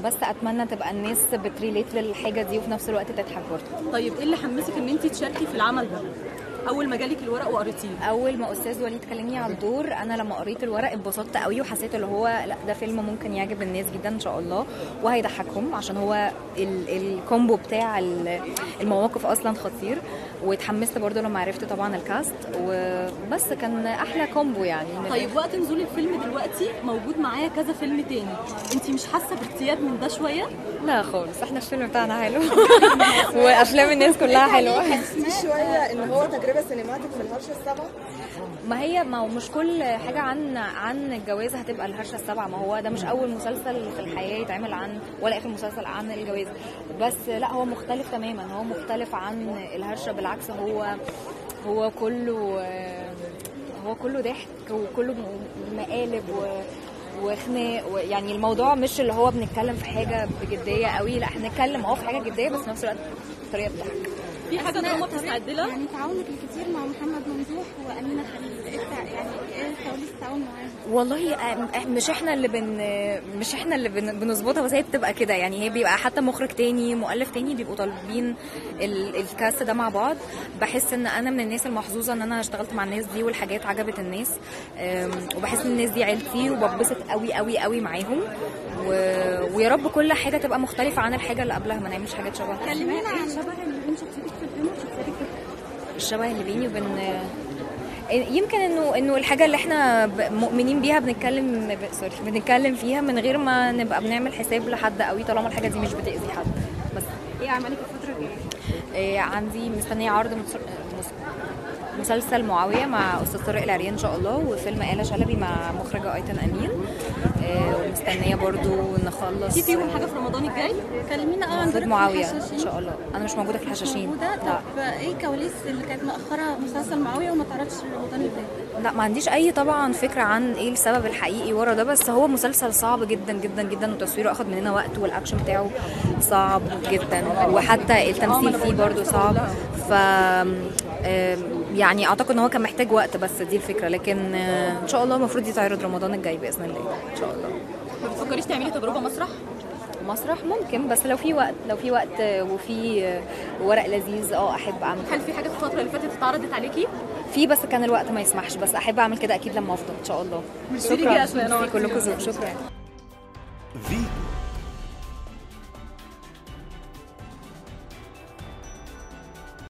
بس اتمنى تبقى الناس بتريليت للحاجه دي وفي نفس الوقت تضحك برضه طيب ايه اللي حمسك ان انت تشاركي في العمل ده اول ما جالك الورق وقريتيه اول ما استاذ وليد كلمني على الدور انا لما قريت الورق اتبسطت قوي وحسيت اللي هو لا ده فيلم ممكن يعجب الناس جدا ان شاء الله وهيضحكهم عشان هو ال- الكومبو بتاع ال- المواقف اصلا خطير واتحمست برضو لما عرفت طبعا الكاست وبس كان احلى كومبو يعني طيب وقت نزول الفيلم دلوقتي موجود معايا كذا فيلم تاني انت مش حاسه باغتياب من ده شويه لا خالص احنا الفيلم بتاعنا حلو وافلام الناس كلها حلوه في شويه ان هو تجربه سينماتيك في الهرشه السبعه ما هي ما هو مش كل حاجة عن عن الجواز هتبقى الهرشة السبعة ما هو ده مش أول مسلسل في الحياة يتعمل عن ولا آخر مسلسل عن الجواز بس لا هو مختلف تماما هو مختلف عن الهرشة بالعكس هو هو كله هو كله ضحك وكله م- مقالب و وخناق يعني الموضوع مش اللي هو بنتكلم في حاجة بجدية قوي لا احنا بنتكلم اه في حاجة جدية بس في نفس الوقت بطريقة بتضحك في حاجه دراما بتستعد لها يعني تعاونك الكتير مع محمد ممدوح وامينه خليل إيه التع- يعني ايه كواليس التعاون معاهم والله آه، مش احنا اللي بن مش احنا اللي بن... بنظبطها بس هي بتبقى كده يعني هي بيبقى حتى مخرج تاني مؤلف تاني بيبقوا طالبين ال... الكاست ده مع بعض بحس ان انا من الناس المحظوظه ان انا اشتغلت مع الناس دي والحاجات عجبت الناس أم، وبحس ان الناس دي عيلتي وببسط قوي قوي قوي معاهم و... ويا رب كل حاجه تبقى مختلفه عن الحاجه اللي قبلها ما نعملش حاجات شبهها كلمينا عن الشبه اللي بين شخصيتك في الفيلم وشخصيتك في الشبه اللي بيني وبين يمكن انه انه الحاجه اللي احنا ب- مؤمنين بيها بنتكلم ب- سوري بنتكلم فيها من غير ما نبقى بنعمل حساب لحد قوي طالما الحاجه دي مش بتاذي حد بس ايه اعمالك الفتره الجايه؟ إيه، عندي مستنيه عرض مس- مس- مسلسل معاويه مع استاذ طارق العريان ان شاء الله وفيلم آلة شلبي مع مخرجه ايتن امين إيه، ومستنيه برضو نخلص في فيهم حاجه في رمضان الجاي كلمينا اه عن المفروض دورك في معاويه ان الحشاشين. شاء الله انا مش موجوده في مش الحشاشين موجوده لا طب ايه كواليس اللي كانت مأخرة مسلسل معاوية وما تعرضش رمضان اللي فات؟ لا ما عنديش اي طبعا فكره عن ايه السبب الحقيقي ورا ده بس هو مسلسل صعب جدا جدا جدا وتصويره اخد مننا وقت والاكشن بتاعه صعب جدا وحتى التمثيل فيه برضو صعب ف آم، يعني اعتقد ان هو كان محتاج وقت بس دي الفكره لكن آه، ان شاء الله المفروض يتعرض رمضان الجاي باذن الله ان شاء الله ما بتفكريش تعملي تجربه مسرح مسرح ممكن بس لو في وقت لو في وقت آه، وفي آه، ورق لذيذ اه احب اعمل هل في حاجه في الفتره اللي فاتت اتعرضت عليكي في بس كان الوقت ما يسمحش بس احب اعمل كده اكيد لما افضل ان شاء الله ليكي يا أسماء، شكرا نورتينا. كلكم ذوق شكرا فيتو